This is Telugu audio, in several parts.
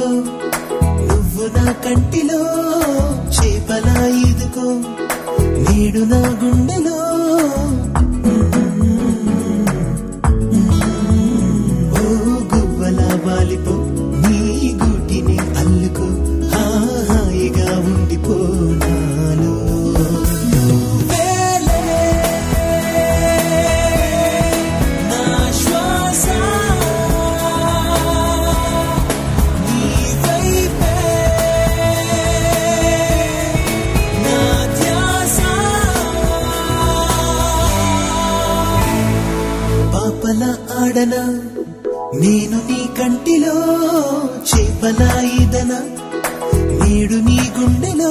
వాలిపో నువ్వు నా కంటిలో చేపలా ఈదుకో నేడు నా గుండెలో ఓ గువ్వలా వాలిపో నీ గూటిని అల్లుకో హాయిగా ఉండిపో నాలో నువ్వేలే నా శ్వాస నీ వైపే నా ధ్యాస పాపల ఆడనా నేను నీ కంటిలో చేపలా ఈదనా నేడు నీ గుండెలో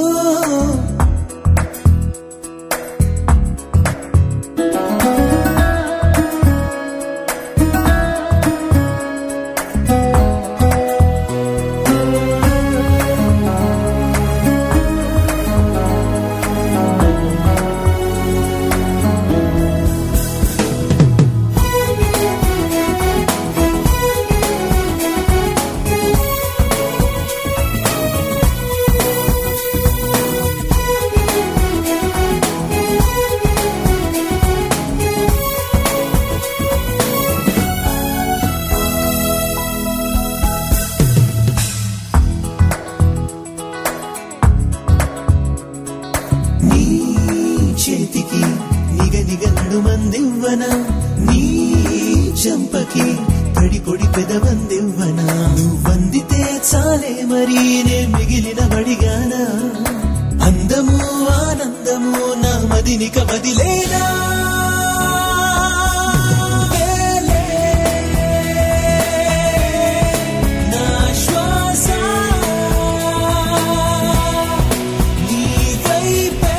నీ చేతికి నిగ నిగ నడుమందివ్వన నీ చంపకి తడి పొడి పెదవందివ్వన నువ్వందితే చాలే మరి నే మిగిలిన వడిగానా అందము ఆనందము నా మదినిక వదిలేనా వేలే నా శ్వాస నీ వైపే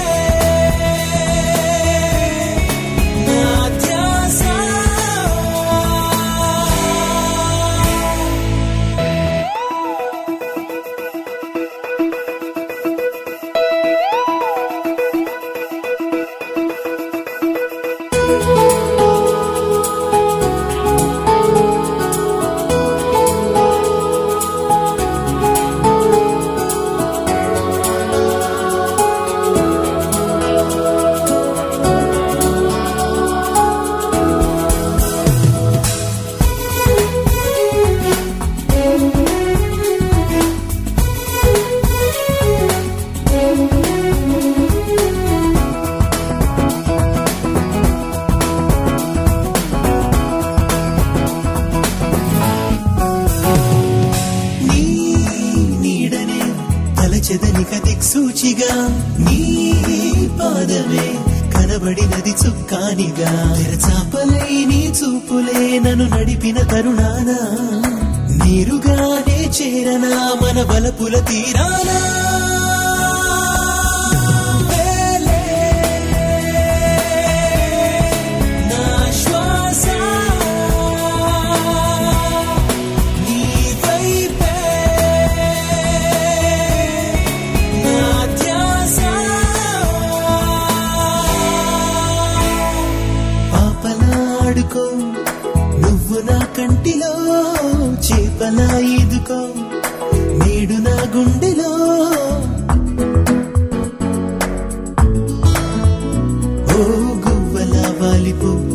నా ధ్యాస నీ నీడనే తలచెదనిక దిక్సూచిగా నీ పాదమే కనబడినది చుక్కానిగా తెరచాపలై నీ చూపులే నన్ను నడిపిన తరుణాన నీరుగానే చేరనా మన బలపుల తీరానా వేలే నా శ్వాస నీ వైపే నా ధ్యాస పాపలాడుకో నువ్వు నా కంటిలో చేపలా ఈదుకో నేడు నా గుండెలో ఓ గువ్వలా వాలిపో